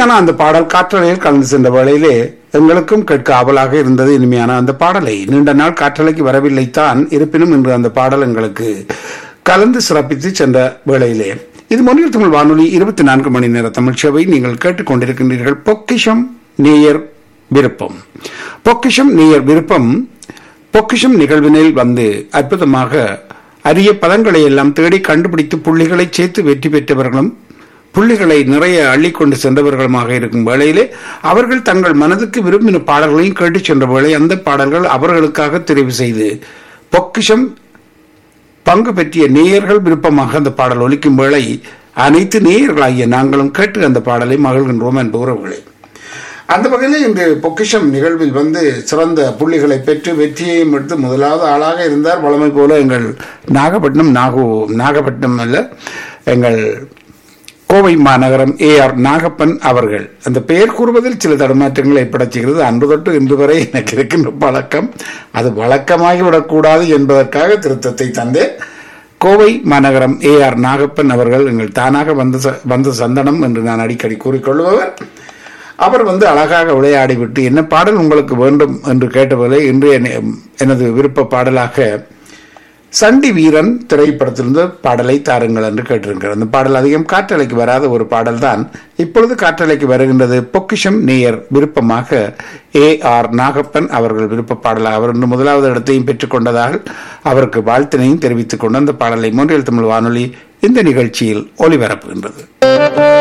இனிமையான அந்த பாடல் காற்றலையில் கலந்து சென்ற வேளையிலே எங்களுக்கும் கேட்க ஆவலாக இருந்தது இனிமையான அந்த பாடலை நீண்ட நாள் காற்றலைக்கு வரவில்லை தான் இருப்பினும் இன்று அந்த பாடல் எங்களுக்கு கலந்து சிறப்பித்து சென்ற வேளையிலே இது மொழியில் தமிழ் வானொலி இருபத்தி நான்கு மணி நேர தமிழ் சேவை நீங்கள் கேட்டுக்கொண்டிருக்கின்றீர்கள் பொக்கிஷம் நேயர் விருப்பம் பொக்கிஷம் நேயர் விருப்பம் பொக்கிஷம் நிகழ்வினில் வந்து அற்புதமாக அரிய பதங்களை எல்லாம் தேடி கண்டுபிடித்து புள்ளிகளை சேர்த்து வெற்றி பெற்றவர்களும் புள்ளிகளை நிறைய அள்ளிக்கொண்டு சென்றவர்களுமாக இருக்கும் வேளையிலே அவர்கள் தங்கள் மனதுக்கு விரும்பின பாடல்களையும் கேட்டுச் சென்ற வேளை அந்த பாடல்கள் அவர்களுக்காக தெரிவு செய்து பொக்கிஷம் பங்கு பெற்றிய நேயர்கள் விருப்பமாக அந்த பாடல் ஒலிக்கும் வேளை அனைத்து நேயர்களாகிய நாங்களும் கேட்டு அந்த பாடலை மகிழ்கின்றோம் என்ற உறவுகளை அந்த வகையில் இன்று பொக்கிஷம் நிகழ்வில் வந்து சிறந்த புள்ளிகளை பெற்று வெற்றியையும் எடுத்து முதலாவது ஆளாக இருந்தார் வளமை போல எங்கள் நாகப்பட்டினம் நாகு நாகப்பட்டினம் அல்ல எங்கள் கோவை மாநகரம் ஏ ஆர் நாகப்பன் அவர்கள் அந்த பெயர் கூறுவதில் சில தடுமாற்றங்கள் ஏற்படச் செய்கிறது அன்று தொட்டு இன்று வரை எனக்கு இருக்கின்ற பழக்கம் அது வழக்கமாகிவிடக்கூடாது என்பதற்காக திருத்தத்தை தந்தேன் கோவை மாநகரம் ஏ ஆர் நாகப்பன் அவர்கள் எங்கள் தானாக வந்த ச- வந்த சந்தனம் என்று நான் அடிக்கடி கூறிக்கொள்பவர் அவர் வந்து அழகாக விளையாடி விட்டு என்ன பாடல் உங்களுக்கு வேண்டும் என்று கேட்டவரை இன்றைய நே- எனது விருப்ப பாடலாக சண்டி வீரன் திரைப்படத்திலிருந்து பாடலை தாருங்கள் என்று கேட்டிருக்கிறார் அந்த பாடல் அதிகம் காற்றலைக்கு வராத ஒரு பாடல் தான் இப்பொழுது காற்றலைக்கு வருகின்றது பொக்கிஷம் நேயர் விருப்பமாக ஏ ஆர் நாகப்பன் அவர்கள் விருப்ப பாடலாக அவர் இன்று முதலாவது இடத்தையும் பெற்றுக்கொண்டதாக அவருக்கு வாழ்த்தினையும் தெரிவித்துக் கொண்டு அந்த பாடலை மூன்றில் தமிழ் வானொலி இந்த நிகழ்ச்சியில் ஒளிபரப்புகின்றது